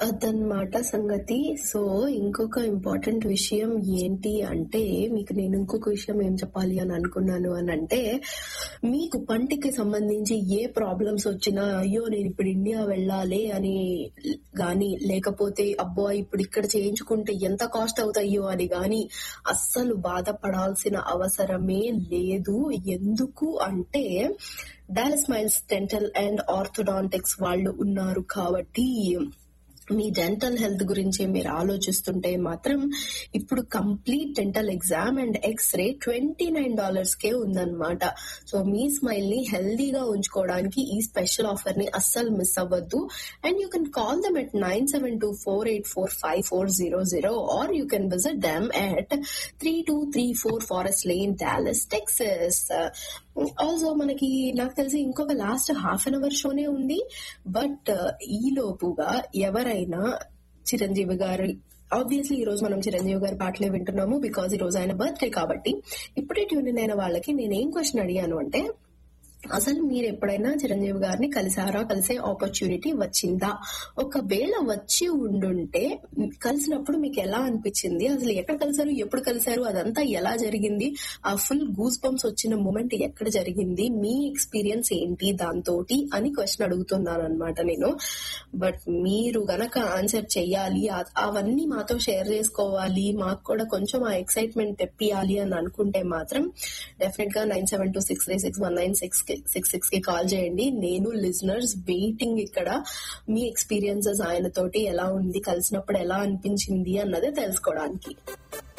అదన్నమాట సంగతి సో ఇంకొక ఇంపార్టెంట్ విషయం ఏంటి అంటే మీకు నేను ఇంకొక విషయం ఏం చెప్పాలి అని అనుకున్నాను అని అంటే మీకు పంటికి సంబంధించి ఏ ప్రాబ్లమ్స్ వచ్చినా అయ్యో నేను ఇప్పుడు ఇండియా వెళ్ళాలి అని గాని లేకపోతే అబ్బో ఇప్పుడు ఇక్కడ చేయించుకుంటే ఎంత కాస్ట్ అవుతాయో అని గాని అస్సలు బాధపడాల్సిన అవసరమే లేదు ఎందుకు అంటే Dallas smiles dental and orthodontics వాళ్ళు ఉన్నారు కాబట్టి మీ డెంటల్ హెల్త్ గురించి మీరు ఆలోచిస్తుంటే మాత్రం ఇప్పుడు complete dental exam and X-ray twenty nine dollars కే ఉందన్నమాట సో మీ స్మైల్ ని హెల్దీగా ఉంచుకోవడానికి ఈ స్పెషల్ ఆఫర్ ని అస్సలు మిస్ అవ్వద్దు and you can call them at nine seven two four eight four five four zero zero or you can visit them at three two three four forest lane Dallas Texas also మనకి నాకు తెలిసి ఇంకొక last half an hour షోనే ఉంది but ఈ లోపుగా ఎవరైనా చిరంజీవి గారి ఆబ్వియస్లీ ఈ రోజు మనం చిరంజీవి గారి పాటలే వింటున్నాము బికాజ్ ఈ రోజు ఆయన బర్త్డే కాబట్టి ఇప్పుడే ట్యూన్ ఇన్ అయిన వాళ్ళకి నేను ఏం క్వశ్చన్ అడిగాను అంటే అసలు మీరు ఎప్పుడైనా చిరంజీవి గారిని కలిసారా కలిసే ఆపర్చునిటీ వచ్చిందా ఒకవేళ వచ్చి ఉండుంటే కలిసినప్పుడు మీకు ఎలా అనిపించింది అసలు ఎక్కడ కలిసారు ఎప్పుడు కలిసారు అదంతా ఎలా జరిగింది ఆ ఫుల్ గూస్ బంప్స్ వచ్చిన మూమెంట్ ఎక్కడ జరిగింది మీ ఎక్స్పీరియన్స్ ఏంటి దాంతో అని క్వశ్చన్ అడుగుతున్నాను అనమాట నేను బట్ మీరు గనక ఆన్సర్ చెయ్యాలి ఆ- అవన్నీ మాతో షేర్ చేసుకోవాలి మాకు కూడా కొంచెం ఆ ఎక్సైట్మెంట్ తెప్పియాలి అని అనుకుంటే మాత్రం డెఫినెట్ గా nine seven two six three six one nine six six six కి కాల్ చేయండి నేను లిజనర్స్ వెయిటింగ్ ఇక్కడ మీ ఎక్స్పీరియన్సెస్ ఆయన తోటి ఎలా ఉంది కలిసినప్పుడు ఎలా అనిపించింది అన్నది తెలుసుకోవడానికి